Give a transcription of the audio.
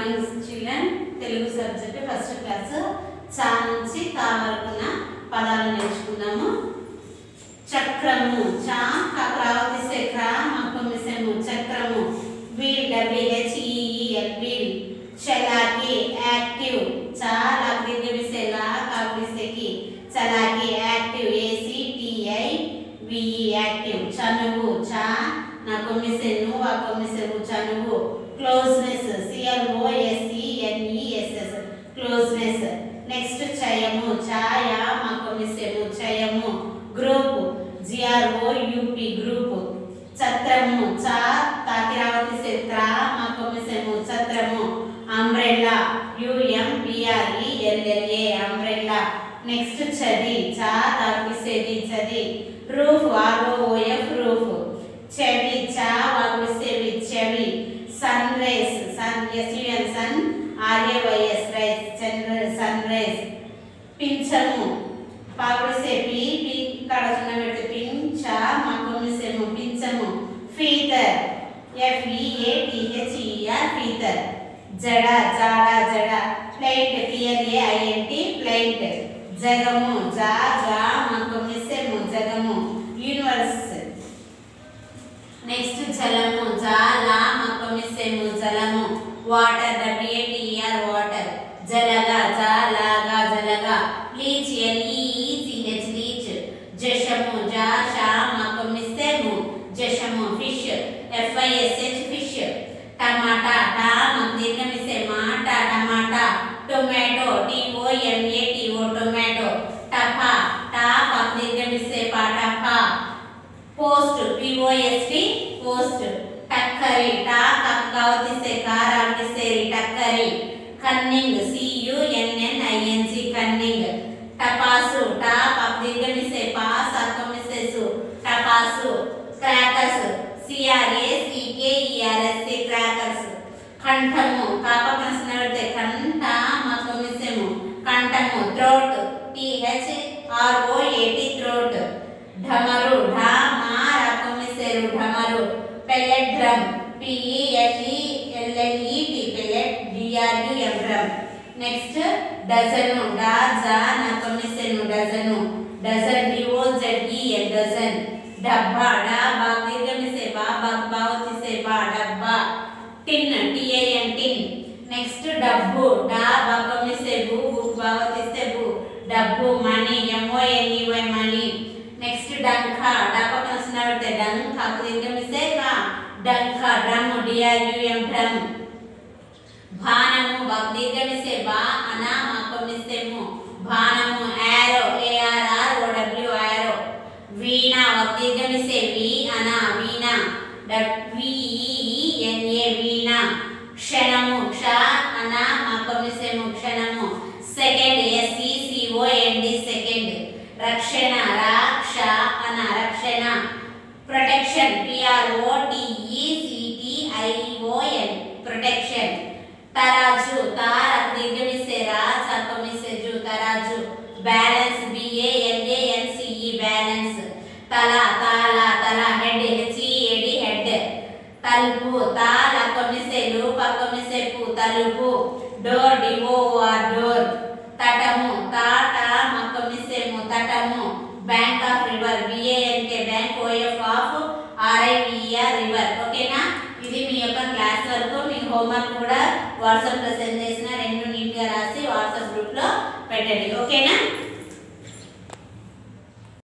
morning children Telugu subject first class చా నుంచి తా వరకున్న పదాలు నేర్చుకుందాము చక్రము చా కక్రావతి శక్ర మక్కమిసము చక్రము వీల్ డబ్ల్యూహెచ్ఈఎల్ వీల్ చలాకి యాక్టివ్ చా లగ్దిగ విసెలా కవిసెకి చలాకి యాక్టివ్ ఏసి టిఐ విఈ యాక్టివ్ చనువు చా నకొమిసెను వకొమిసెవు చనువు closeness C L O S E N E S S closeness next చయము ఛాయ మకొమిసెము చయము గ్రూప్ జిఆర్ఓ యూపీ గ్రూప్ ఛత్రము చా తాకిరావతి చిత్ర మకొమిసెము ఛత్రము umbrella U M B R E L L A umbrella next చది చా తాకిసేది చది రూఫ్ ఆర్ఓఎఫ్ రూఫ్ చెవి చా వాకిసేవి చెవి sun rays sun S U N sun R A Y S rays చంద్ర సన్ రేస్ పింఛము పాకుడిసే పి పి కడచున్న పెడితే పింఛ మాకొమిసేము పింఛము ఫీతర్ ఎఫ్ఈఏటిహెచ్ఈఆర్ ఫీతర్ జడ జాడ జడ ప్లైట్ పిఎల్ఏ ఐఎన్టి ప్లైట్ జగము జా జా మాకొమిసేము జగము యూనివర్స్ నెక్స్ట్ జలము జాల మకొమిసేము జలము వాటర్ డబ్ల్యూఏటిఆర్ వాటర్ జలగా జాలాగా జలగా లీచ్ ఎల్ఈసిహెచ్ లీచ్ జషము జాష మకొమిసేము జషము ఫిష్ ఎఫ్ఐఎస్హెచ్ ఫిష్ టమాటా టా దీర్ఘమిసే మాట టమాటా టొమాటో టిఓఎంఏటిఓ టొమాటో టపా టా దీర్ఘమిసే పా టపా పోస్ట్ పిఓఎస్టి పోస్ట్ టక్కరి టా కక్కవతిసే కారావతిసేరి టక్కరి కన్నింగ్ సియుఎన్ఎన్ఐఎన్జి కన్నింగ్ టపాసు టా పబ్దిగమిసే పాస్ అక్కమిసేసు టపాసు క్రాకర్స్ సిఆర్ఏ సికేఈఆర్ఎస్సి క్రాకర్స్ కంఠము కాప ప్రశ్న పెడితే కంఠ మక్కమిసేము కంఠము థ్రోట్ టిహెచ్ ఆర్ఓఏటి థ్రోట్ ఢమరు ఢా మా రకమిసేరు ఢమరు pellet drum PELE ఎల్ఎల్ఈటి pellet DRUM drum next dozen డా జా నకమిసేను డజను డజన్ డిఓజెడ్ఈఎల్ డజన్ డబ్బా డా బాగ్ దీర్ఘమిసే బా బాగ్ బావతిసే బా డబ్బా టిన్ టిఐఎన్ టిన్ నెక్స్ట్ డబ్బు డా బాగమిసే బు బుక్ బావతిసే బు డబ్బు మనీ ఎంఓఎన్ఈవై మనీ నెక్స్ట్ డంక డబ్బ కలిసిన పెడితే డంక దీర్ఘమిసే కా డంక డ్రమ్ డిఆర్యుఎం డ్రమ్ భానము దీర్ఘమిసే బా అనా మాకొమిసేము భానము యారో ఏఆర్ఆర్ ఓడబ్ల్యూ యారో వీణ దీర్ఘమిసే వి అనా వీణ డబ్ల్యూఈఎన్ఏ వీణ క్షణము క్ష అనా మాకొమిసేము క్షణము సెకండ్ ఎస్ఈసిఓఎన్డి సెకండ్ రక్షణ రాక్ష అన రక్షణ ప్రొటెక్షన్ పిఆర్ఓ టిఈసిటిఐఓఎన్ ప్రొటెక్షన్ తరాజు తార దీర్ఘమిసే రా చక్కమిసే జు తరాజు బ్యాలెన్స్ బిఏఎల్ఏఎన్సిఈ బ్యాలెన్స్ తల తాల తల హెడ్ హెచ్ఈఏడి హెడ్ తలుపు తాల కొమిసెలు పక్కొమిసెపు తలుపు డోర్ డిఓఆర్ డోర్ తటము తాట మక్కొమిసెము తటము bank of river B A N K bank O F of R I V R river ఓకేనా ఇది మీ యొక్క క్లాస్ వరకు మీ హోంవర్క్ కూడా వాట్సాప్లో సెండ్ చేసిన రెండు నీట్గా రాసి వాట్సాప్ గ్రూప్లో పెట్టండి ఓకేనా